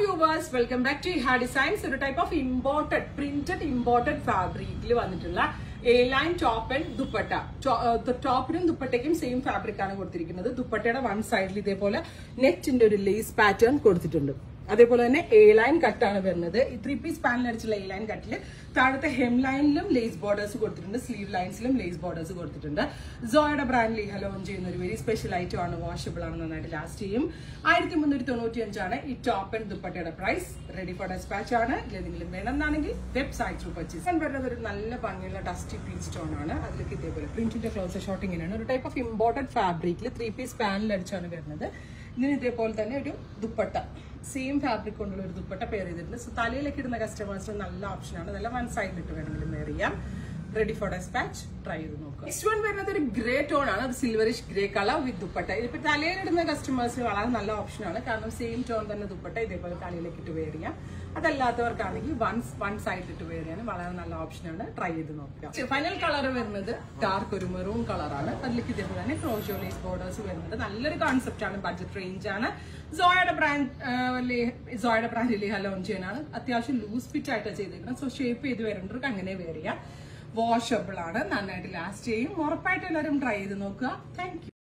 viewers welcome back to ഹാ designs ഒരു type of imported printed imported ഫാബ്രിക്കിൽ വന്നിട്ടുള്ള A line top and dupatta ടോപ്പിനും ദുപ്പട്ടയ്ക്കും സെയിം ഫാബ്രിക് ആണ് കൊടുത്തിരിക്കുന്നത് ദുപ്പട്ടയുടെ വൺ സൈഡിൽ ഇതേപോലെ നെറ്റിന്റെ ഒരു ലേസ് പാറ്റേൺ കൊടുത്തിട്ടുണ്ട് അതേപോലെ തന്നെ എ ലൈൻ കട്ടാണ് വരുന്നത് ഈ ത്രീ പീസ് പാനൽ അടിച്ചുള്ള എ ലൈൻ കട്ടില് താഴത്തെ ഹെം ലൈനിലും ലേസ് ബോർഡേഴ്സ് കൊടുത്തിട്ടുണ്ട് സ്ലീവ് ലൈൻസിലും ലേസ് ബോർഡേഴ്സ് കൊടുത്തിട്ടുണ്ട് സോയുടെ ബ്രാൻഡിൽ ഈ ഹലോൺ ചെയ്യുന്ന ഒരു വെരി സ്പെഷ്യൽ ഐറ്റം ആണ് വാഷബിൾ ആണ് നന്നായിട്ട് ലാസ്റ്റ് ചെയ്യും ആയിരത്തി മുന്നൂറ്റി തൊണ്ണൂറ്റി അഞ്ചാണ് ഈ ടോപ്പ് ആൻഡ് ദുപ്പട്ടയുടെ പ്രൈസ് റെഡി ഫോർ ഡെസ്പാച്ച് ആണ് ഏതെങ്കിലും വേണമെന്നാണെങ്കിൽ വെബ്സൈറ്റ് ത്രൂ പർച്ചേസ് വരുന്നത് ഒരു നല്ല ഭംഗിയുള്ള ഡസ്റ്റി പീച്ച് സ്റ്റോൺ ആണ് അതിലേക്ക് ഇതേപോലെ പ്രിന്റിന്റെ ക്ലോസ് ഷോട്ട് ഇങ്ങനെയാണ് ഒരു ടൈപ്പ് ഓഫ് ഇമ്പോർട്ടഡ് ഫാബ്രിക്കിൽ ത്രീ പീസ് പാനൽ അടിച്ചാണ് വരുന്നത് ഇതിന് ഇതേപോലെ തന്നെ ഒരു ദുപ്പട്ട സെയിം ഫാബ്രിക് കൊണ്ടുള്ള ഒരു ദുപ്പട്ട പെയർ ചെയ്തിട്ടുണ്ട് സോ തലയിലേക്ക് ഇടുന്ന കസ്റ്റമേഴ്സിന് നല്ല ഓപ്ഷനാണ് നല്ല വൺ സൈഡിൽ ഇട്ട് വേണമെങ്കിലും വെയർ ചെയ്യാം റെഡി ഫോർ ഡെസ്പാച്ച് ട്രൈ ചെയ്ത് നോക്കുക നെക്സ്റ്റ് വൺ വരുന്നത് ഒരു ഗ്രേ ടോൺ ആണ് അത് silverish grey colour with dupatta ഇതിപ്പോ തലയിലിടുന്ന കസ്റ്റമേഴ്സിന് വളരെ നല്ല ഓപ്ഷനാണ് കാരണം സെയിം ടോൺ തന്നെ ദുപ്പട്ട ഇതേപോലെ തലയിലേക്ക് ഇട്ട് വെയർ ചെയ്യാം അതല്ലാത്തവർക്കാണെങ്കിൽ വൺ വൺ സൈഡ് ഇട്ട് വെയർ ചെയ്യാൻ വളരെ നല്ല ഓപ്ഷനാണ് ട്രൈ ചെയ്ത് നോക്കുക ഫൈനൽ കളർ വരുന്നത് ഡാർക്ക് ഒരു മെറൂൺ കളറാണ് അതിലേക്ക് ഇതേപോലെ തന്നെ ക്രോഷോലേസ് ബോർഡേഴ്സ് വരുന്നത് നല്ലൊരു കോൺസെപ്റ്റ് ആണ് ബഡ്ജറ്റ് റേഞ്ച് ആണ് സോയുടെ ബ്രാൻഡ് സോയുടെ ബ്രാൻഡിൽ ലോഞ്ച് ചെയ്യാനാണ് അത്യാവശ്യം ലൂസ് ഫിറ്റ് ആയിട്ട് ചെയ്തിരിക്കുന്നത് സോ ഷേപ്പ് ചെയ്ത് വരേണ്ടവർക്ക് അങ്ങനെ വെയർ ചെയ്യാം വാഷബിൾ ആണ് നന്നായിട്ട് ലാസ്റ്റ് ചെയ്യും ഉറപ്പായിട്ട് എല്ലാവരും ട്രൈ ചെയ്ത് നോക്കുക താങ്ക്